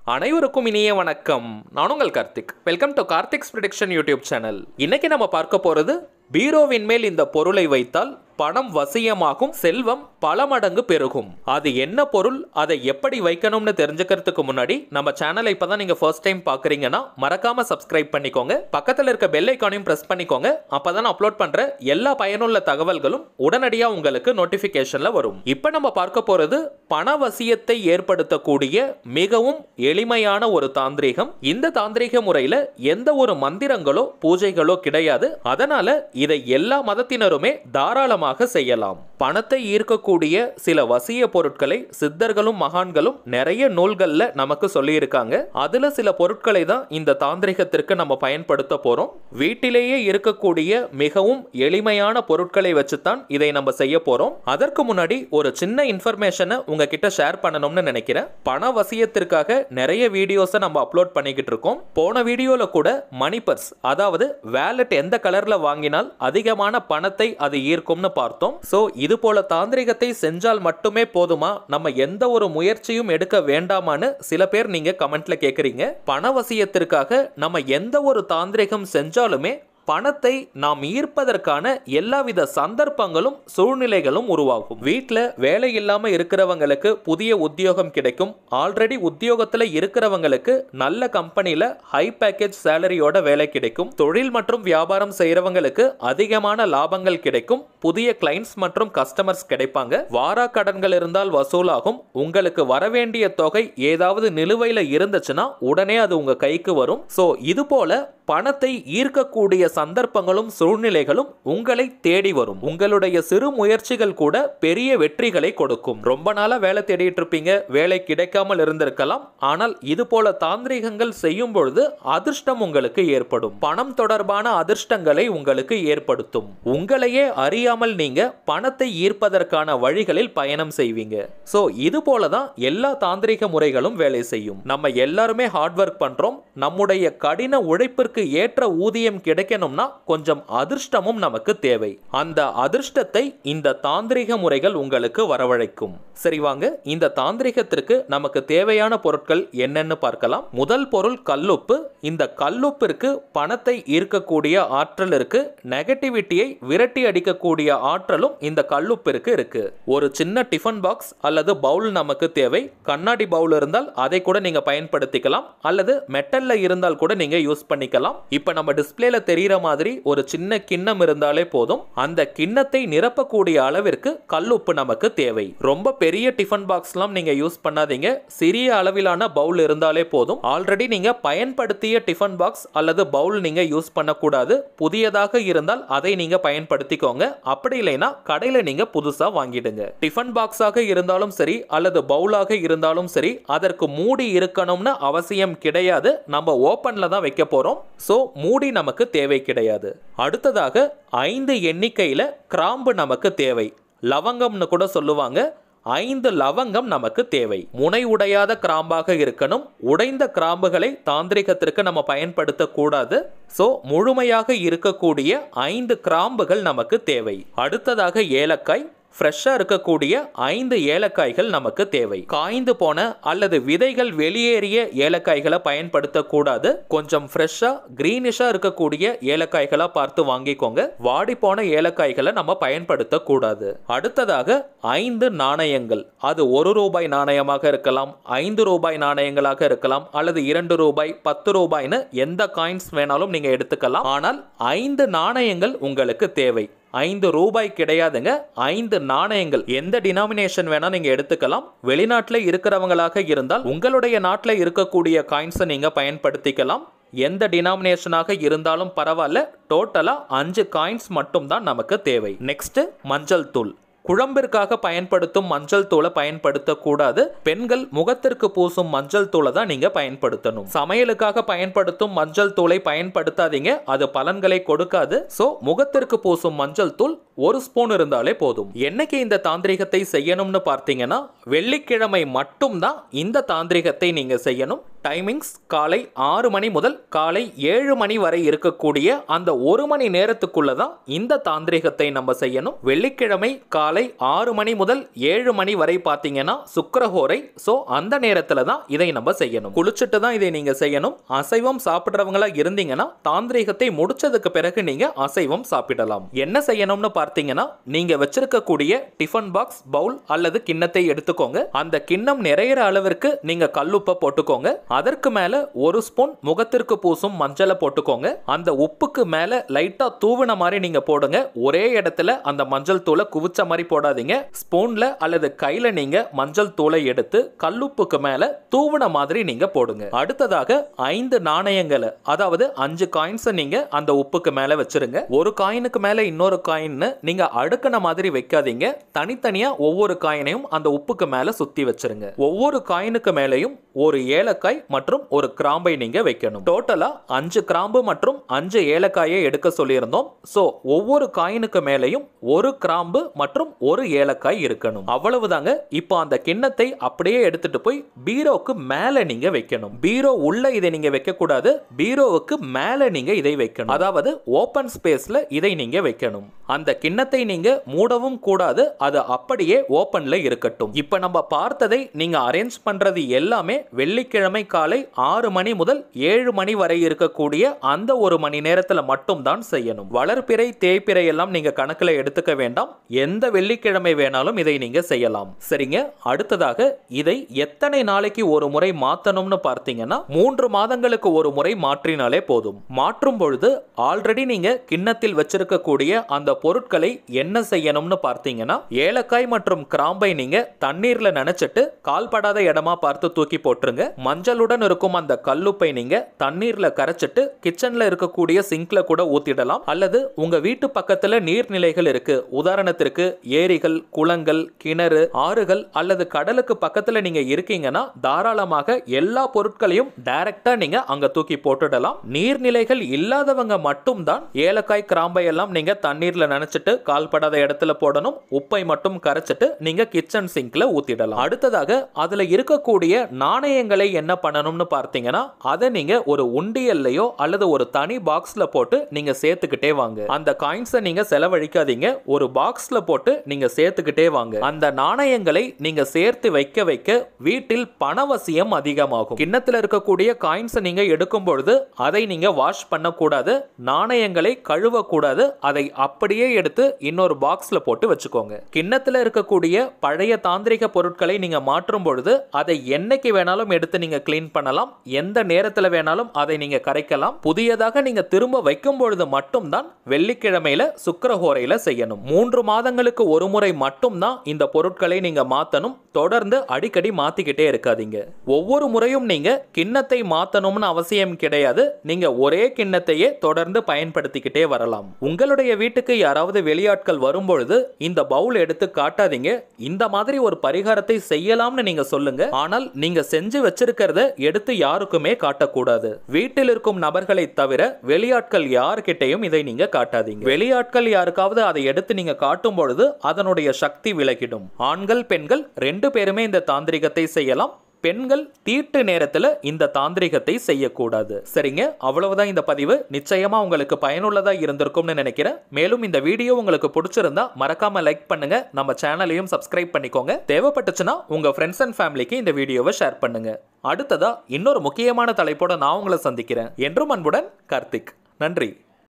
அனைவருக்கும் இனிய வணக்கம் நான் உங்கள் Karthik welcome to Karthik's prediction YouTube channel இன்னைக்கு நம்ம பார்க்க போறது பீரோவின் மேல் இந்த பொருளை வைத்தால் பணம் வசியமாகும் செல்வம் பல மடங்கு பெருகும் அது என்ன பொருள் அதை எப்படி வைக்கணும்னு தெரிஞ்சுக்கிறதுக்கு முன்னாடி நம்ம சேனலை இப்பதான் நீங்க ஃபர்ஸ்ட் டைம் பாக்குறீங்கன்னா மறக்காம சப்ஸ்கிரைப் பண்ணிக்கோங்க பக்கத்துல இருக்க பெல் ஐக்கானையும் பிரஸ் பண்ணிக்கோங்க அப்பதான் நான் அப்லோட் பண்ற எல்லா பயனுள்ள தகவல்களும் உடனடியா உங்களுக்கு நோட்டிபிகேஷன்ல வரும் இப்ப நம்ம பார்க்க போறது பணவசியத்தை ஏற்படுத்தக்கூடிய மிகவும் எளிமையான ஒரு தாந்திரீகம் இந்த தாந்திரீக முறையில எந்த ஒரு மந்திரங்களோ பூஜைகளோ கிடையாது அதனால இதை எல்லா மதத்தினருமே தாராளமாக செய்யலாம் பணத்தை ஈர்க்கக்கூடிய சில வசிய பொருட்களை சித்தர்களும் மகான்களும் நிறைய நூல்கள்ல நமக்கு சொல்லியிருக்காங்க அதுல சில பொருட்களை தான் இந்த தாந்திரிகத்திற்கு நம்ம பயன்படுத்த போறோம் வீட்டிலேயே இருக்கக்கூடிய மிகவும் எளிமையான பொருட்களை வச்சுதான் இதை நம்ம செய்ய போறோம் அதற்கு முன்னாடி ஒரு சின்ன இன்ஃபர்மேஷனை உங்ககிட்ட ஷேர் பண்ணணும்னு நினைக்கிறேன் பண வசியத்திற்காக நிறைய வீடியோஸை நம்ம அப்லோட் பண்ணிக்கிட்டு இருக்கோம் போன வீடியோல கூட மணி பர்ஸ் அதாவது வேலட் எந்த கலர்ல வாங்கினால் அதிகமான பணத்தை அது ஈர்க்கும்னு பார்த்தோம் சோ இது போல தாந்திரிகத்தை செஞ்சால் மட்டுமே போதுமா நம்ம எந்த ஒரு முயற்சியும் எடுக்க வேண்டாமான்னு சில பேர் நீங்க கமெண்ட்ல கேக்குறீங்க பணவசியத்திற்காக நம்ம எந்த ஒரு தாந்திரிகம் செஞ்சாலுமே பணத்தை நாம் ஈர்ப்பதற்கான எல்லாவித சந்தர்ப்பங்களும் சூழ்நிலைகளும் உருவாகும் வீட்டில் வேலை இல்லாம இருக்கிறவங்களுக்கு புதிய உத்தியோகம் கிடைக்கும் ஆல்ரெடி உத்தியோகத்துல இருக்கிறவங்களுக்கு நல்ல கம்பெனில ஹை பேக்கேஜ் சேலரியோட வேலை கிடைக்கும் தொழில் மற்றும் வியாபாரம் செய்யறவங்களுக்கு அதிகமான லாபங்கள் கிடைக்கும் புதிய கிளைண்ட்ஸ் மற்றும் கஸ்டமர்ஸ் கிடைப்பாங்க வாரா கடன்கள் இருந்தால் வசூலாகும் உங்களுக்கு வரவேண்டிய தொகை ஏதாவது நிலுவையில் இருந்துச்சுன்னா உடனே அது உங்க கைக்கு வரும் ஸோ இது போல பணத்தை ஈர்க்கக்கூடிய சந்தர்ப்பங்களும் சூழ்நிலைகளும் உங்களை தேடி வரும் உங்களுடைய சிறு முயற்சிகள் கூட பெரிய வெற்றிகளை கொடுக்கும் ரொம்ப நாளா வேலை தேடிட்டு இருப்பீங்க வேலை கிடைக்காமல் இருந்திருக்கலாம் ஆனால் இது போல தாந்திரிகங்கள் செய்யும் பொழுது அதிர்ஷ்டம் உங்களுக்கு ஏற்படும் பணம் தொடர்பான அதிர்ஷ்டங்களை உங்களுக்கு ஏற்படுத்தும் உங்களையே அறியாமல் நீங்க பணத்தை ஈர்ப்பதற்கான வழிகளில் பயணம் செய்வீங்க சோ இது போலதான் எல்லா தாந்திரிக முறைகளும் வேலை செய்யும் நம்ம எல்லாருமே ஹார்ட் ஒர்க் பண்றோம் நம்முடைய கடின உழைப்பிற்கு ஏற்ற ஊதியம் கிடைக்கணும்னா கொஞ்சம் அதிர்ஷ்டமும் நமக்கு தேவை அந்த அதிர்ஷ்டத்தை இந்த தாந்திரிக முறைகள் உங்களுக்கு வரவழைக்கும் சரி வாங்க இந்த தாந்திரிகத்திற்கு நமக்கு தேவையான பொருட்கள் என்னன்னு பார்க்கலாம் முதல் பொருள் கல்லுப்பு இந்த கல்லுப்பிற்கு பணத்தை ஈர்க்கக்கூடிய ஆற்றல் இருக்கு நெகட்டிவிட்டியை விரட்டி அடிக்கக்கூடிய ஆற்றலும் இந்த கல்லுப்பிற்கு இருக்கு ஒரு சின்ன டிஃபன் பாக்ஸ் அல்லது பவுல் நமக்கு தேவை கண்ணாடி பவுல் இருந்தால் அதை கூட நீங்க பயன்படுத்திக்கலாம் அல்லது மெட்டல்ல இருந்தால் கூட நீங்க யூஸ் பண்ணிக்கலாம் இப்ப நம்ம டிஸ்பிளேல தெரியிற மாதிரி ஒரு சின்ன கிண்ணம் இருந்தாலே போதும் அந்த கிண்ணத்தை நிரப்பக்கூடிய அளவிற்கு கல்லுப்பு நமக்கு தேவை ரொம்ப பெரிய டிஃபன் பாக்ஸ்லாம் நீங்க யூஸ் பண்ணாதீங்க சிறிய அளவிலான பவுல் இருந்தாலே போதும் ஆல்ரெடி நீங்க பயன்படுத்திய டிஃபன் பாக்ஸ் அல்லது பவுல் நீங்க யூஸ் பண்ணக்கூடாது புதியதாக இருந்தால் அதை நீங்க பயன்படுத்திக்கோங்க அப்படி இல்லைன்னா கடையில நீங்க புதுசா வாங்கிடுங்க டிஃபன் பாக்ஸாக இருந்தாலும் சரி அல்லது பவுலாக இருந்தாலும் சரி அதற்கு மூடி இருக்கணும்னு அவசியம் கிடையாது நம்ம ஓப்பன்ல தான் வைக்க போறோம் ஸோ மூடி நமக்கு தேவை கிடையாது அடுத்ததாக ஐந்து எண்ணிக்கையில் கிராம்பு நமக்கு தேவை லவங்கம்னு கூட சொல்லுவாங்க ஐந்து லவங்கம் நமக்கு தேவை முனை உடையாத கிராம்பாக இருக்கணும் உடைந்த கிராம்புகளை தாந்திரிகத்திற்கு நம்ம பயன்படுத்த கூடாது ஸோ முழுமையாக இருக்கக்கூடிய ஐந்து கிராம்புகள் நமக்கு தேவை அடுத்ததாக ஏலக்காய் ஃப்ரெஷ்ஷாக இருக்கக்கூடிய ஐந்து ஏலக்காய்கள் நமக்கு தேவை காய்ந்து போன அல்லது விதைகள் வெளியேறிய ஏலக்காய்களை பயன்படுத்தக்கூடாது கொஞ்சம் ஃப்ரெஷ்ஷாக க்ரீனிஷாக இருக்கக்கூடிய ஏலக்காய்களை பார்த்து வாங்கிக்கோங்க வாடி போன ஏலக்காய்களை நம்ம பயன்படுத்தக்கூடாது அடுத்ததாக ஐந்து நாணயங்கள் அது ஒரு ரூபாய் நாணயமாக இருக்கலாம் ஐந்து ரூபாய் நாணயங்களாக இருக்கலாம் அல்லது இரண்டு ரூபாய் பத்து ரூபாய்னு எந்த காயின்ஸ் வேணாலும் நீங்கள் எடுத்துக்கலாம் ஆனால் ஐந்து நாணயங்கள் உங்களுக்கு தேவை ஐந்து ரூபாய் கிடையாதுங்க ஐந்து நாணயங்கள் எந்த டினாமினேஷன் வேணா நீங்க எடுத்துக்கலாம் வெளிநாட்டில் இருக்கிறவங்களாக இருந்தால் உங்களுடைய நாட்டில் இருக்கக்கூடிய காயின்ஸை நீங்க பயன்படுத்திக்கலாம் எந்த டினாமினேஷனாக இருந்தாலும் பரவாயில்ல டோட்டலா அஞ்சு காயின்ஸ் மட்டும் தான் நமக்கு தேவை நெக்ஸ்ட் மஞ்சள் தூள் குழம்பிற்காக பயன்படுத்தும் மஞ்சள் தூளை பயன்படுத்தக்கூடாது பெண்கள் முகத்திற்கு பூசும் மஞ்சள் தூளை தான் நீங்க பயன்படுத்தணும் சமையலுக்காக பயன்படுத்தும் மஞ்சள் தூளை பயன்படுத்தாதீங்க அது பலன்களை கொடுக்காது சோ முகத்திற்கு பூசும் மஞ்சள் தூள் ஒரு ஸ்பூன் இருந்தாலே போதும் என்னைக்கு இந்த தாந்திரிகத்தை செய்யணும்னு பார்த்தீங்கன்னா வெள்ளிக்கிழமை மட்டும்தான் இந்த தாந்திரிகத்தை நீங்க செய்யணும் டைமிங்ஸ் காலை ஆறு மணி முதல் காலை ஏழு மணி வரை இருக்கக்கூடிய அந்த ஒரு மணி நேரத்துக்குள்ள தான் இந்த தாந்திரிகத்தை நம்ம செய்யணும் வெள்ளிக்கிழமை காலை ஆறு மணி முதல் ஏழு மணி வரை பார்த்தீங்கன்னா சுக்கரஹோரை ஸோ அந்த நேரத்தில் தான் இதை நம்ம செய்யணும் குளிச்சுட்டு தான் இதை நீங்க செய்யணும் அசைவம் சாப்பிட்றவங்களா இருந்தீங்கன்னா தாந்திரிகத்தை முடிச்சதுக்கு பிறகு நீங்க அசைவம் சாப்பிடலாம் என்ன செய்யணும்னு பார்த்தீங்கன்னா நீங்க வச்சிருக்கக்கூடிய டிஃபன் பாக்ஸ் பவுல் அல்லது கிண்ணத்தை எடுத்துக்கோங்க அந்த கிண்ணம் நிறையிற அளவிற்கு நீங்க கல்லுப்பை போட்டுக்கோங்க அதற்கு மேல ஒரு ஸ்பூன் முகத்திற்கு பூசும் மஞ்சளை போட்டுக்கோங்க அந்த உப்புக்கு மேல லைட்டா தூவின மாதிரி நீங்க போடுங்க ஒரே இடத்துல அந்த மஞ்சள் தூளை குவிச்ச மாதிரி போடாதீங்க ஸ்பூன்ல அல்லது கையில நீங்க மஞ்சள் தூளை எடுத்து கல்லுப்புக்கு மேல தூவின மாதிரி நீங்க போடுங்க அடுத்ததாக ஐந்து நாணயங்களை அதாவது அஞ்சு காயின்ஸை நீங்க அந்த உப்புக்கு மேல வச்சிருங்க ஒரு காயினுக்கு மேல இன்னொரு காயின்னு நீங்க அடுக்கின மாதிரி வைக்காதீங்க தனித்தனியா ஒவ்வொரு காயினையும் அந்த உப்புக்கு மேல சுத்தி வச்சிருங்க ஒவ்வொரு காயினுக்கு மேலேயும் ஒரு ஏலக்காய் மற்றும் ஒரு கிராம்பை நீங்க வைக்கணும் டோட்டலா அஞ்சு கிராம்பு மற்றும் அஞ்சு ஏலக்காயை எடுக்க சொல்லியிருந்தோம் சோ ஒவ்வொரு காயினுக்கு மேலேயும் ஒரு கிராம்பு மற்றும் ஒரு ஏலக்காய் இருக்கணும் அவ்வளவுதாங்க இப்போ அந்த கிண்ணத்தை அப்படியே எடுத்துட்டு போய் பீரோக்கு மேல நீங்க வைக்கணும் பீரோ உள்ள இதை நீங்க வைக்க கூடாது பீரோவுக்கு மேல நீங்க இதை வைக்கணும் அதாவது ஓபன் ஸ்பேஸ்ல இதை நீங்க வைக்கணும் அந்த கிண்ணத்தை நீங்க மூடவும் கூடாது அது அப்படியே ஓபன்ல இருக்கட்டும் இப்ப நம்ம பார்த்ததை நீங்க அரேஞ்ச் பண்றது எல்லாமே வெள்ளிக்கிழமை காலை ஆறு மணி முதல் ஏழு மணி வரை இருக்கக்கூடிய அந்த ஒரு மணி நேரத்துல மட்டும் தான் செய்யணும் வளர்பிறை தேய்பிறை எல்லாம் நீங்க கணக்குல எடுத்துக்க வேண்டாம் எந்த வெள்ளிக்கிழமை வேணாலும் இதை நீங்க செய்யலாம் சரிங்க அடுத்ததாக இதை எத்தனை நாளைக்கு ஒரு முறை மாத்தணும்னு பார்த்தீங்கன்னா மூன்று மாதங்களுக்கு ஒரு முறை மாற்றினாலே போதும் மாற்றும் பொழுது ஆல்ரெடி நீங்க கிண்ணத்தில் வச்சிருக்கக்கூடிய அந்த பொருட்களை என்ன செய்யணும்னு பார்த்தீங்கன்னா ஏலக்காய் மற்றும் கிராம்பை நீங்க தண்ணீர்ல நனைச்சிட்டு கால்படாத இடமா பார்த்து தூக்கி போட்டுருங்க மஞ்சளுடன் இருக்கும் அந்த கல்லுப்பை நீங்க தண்ணீர்ல கரைச்சிட்டு கிச்சன்ல இருக்கக்கூடிய சிங்க்ல கூட ஊத்திடலாம் அல்லது உங்க வீட்டு பக்கத்துல நீர்நிலைகள் இருக்கு உதாரணத்திற்கு ஏரிகள் குளங்கள் கிணறு ஆறுகள் அல்லது கடலுக்கு பக்கத்துல நீங்க இருக்கீங்கன்னா தாராளமாக எல்லா பொருட்களையும் டைரக்டா நீங்க அங்க தூக்கி போட்டுடலாம் நீர்நிலைகள் இல்லாதவங்க மட்டும்தான் ஏலக்காய் கிராம்பை எல்லாம் நீங்க தண்ணீர்ல நனைச்சிட்டு கால்படாத இடத்துல போடணும் உப்பை மட்டும் கரைச்சிட்டு நீங்க கிச்சன் சிங்க்ல ஊத்திடலாம் அடுத்ததாக அதுல இருக்கக்கூடிய நாணயங்களை என்ன பண்ணணும்னு பார்த்தீங்கன்னா அதை நீங்க ஒரு உண்டியல்லையோ அல்லது ஒரு தனி பாக்ஸ்ல போட்டு நீங்க சேர்த்துக்கிட்டே வாங்க அந்த காயின்ஸை நீங்க செலவழிக்காதீங்க ஒரு பாக்ஸ்ல போட்டு நீங்க சேர்த்துக்கிட்டே வாங்க அந்த நாணயங்களை நீங்க சேர்த்து வைக்க வைக்க வீட்டில் பணவசியம் அதிகமாகும் கிண்ணத்துல இருக்கக்கூடிய காயின்ஸை நீங்க எடுக்கும் பொழுது அதை நீங்க வாஷ் பண்ணக்கூடாது நாணயங்களை கழுவக்கூடாது அதை அப்படியே எடுத்து இன்னொரு பாக்ஸ்ல போட்டு வச்சுக்கோங்க கிண்ணத்துல இருக்கக்கூடிய பழைய தாந்திரிக பொருட்களை நீங்க மாற்றும் பொழுது அதை என்னைக்கு வேணாலும் எடுத்து நீங்க க்ளீன் பண்ணலாம் எந்த நேரத்துல வேணாலும் அதை நீங்க கரைக்கலாம் புதியதாக நீங்க திரும்ப வைக்கும் பொழுது மட்டும்தான் வெள்ளிக்கிழமையில சுக்கரஹோரையில செய்யணும் மூன்று மாதங்களுக்கு ஒரு முறை மட்டும்தான் இந்த பொருட்களை நீங்க மாத்தணும் தொடர்ந்து அடிக்கடி மாத்திக்கிட்டே இருக்காதீங்க ஒவ்வொரு முறையும் நீங்க கிண்ணத்தை மாத்தணும்னு அவசியம் கிடையாது நீங்க ஒரே கிண்ணத்தையே தொடர்ந்து பயன்படுத்திக்கிட்டே வரலாம் உங்களுடைய வீட்டுக்கு யாராவது வெளியாட்கள் வரும்பொழுது இந்த பவுல் எடுத்து காட்டாதீங்க இந்த மாதிரி ஒரு பரிகாரத்தை செய்யலாம்னு நீங்க சொல்லுங்க ஆனால் நீங்க செஞ்சு வச்சிருக்கிறத எடுத்து யாருக்குமே காட்டக்கூடாது வீட்டில் இருக்கும் நபர்களை தவிர வெளியாட்கள் யார்கிட்டையும் இதை நீங்க காட்டாதீங்க வெளியாட்கள் யாருக்காவது அதை எடுத்து நீங்க காட்டும் பொழுது அதனுடைய சக்தி விலகிடும் ஆண்கள் பெண்கள் ரெண்டு பேருமே இந்த தாந்திரிகத்தை செய்யலாம் பெண்கள் தீட்டு நேரத்துல இந்த தாந்திரிகத்தை செய்யக்கூடாது சரிங்க அவ்வளவுதான் இந்த பதிவு நிச்சயமா உங்களுக்கு பயனுள்ளதா இருந்திருக்கும்னு நினைக்கிறேன் மேலும் இந்த வீடியோ உங்களுக்கு பிடிச்சிருந்தா மறக்காம லைக் பண்ணுங்க நம்ம சேனலையும் சப்ஸ்கிரைப் பண்ணிக்கோங்க தேவைப்பட்டுச்சுன்னா உங்க ஃப்ரெண்ட்ஸ் அண்ட் ஃபேமிலிக்கு இந்த வீடியோவை ஷேர் பண்ணுங்க அடுத்ததா இன்னொரு முக்கியமான தலைப்போட நான் உங்களை சந்திக்கிறேன் என்றும் அன்புடன் கார்த்திக் நன்றி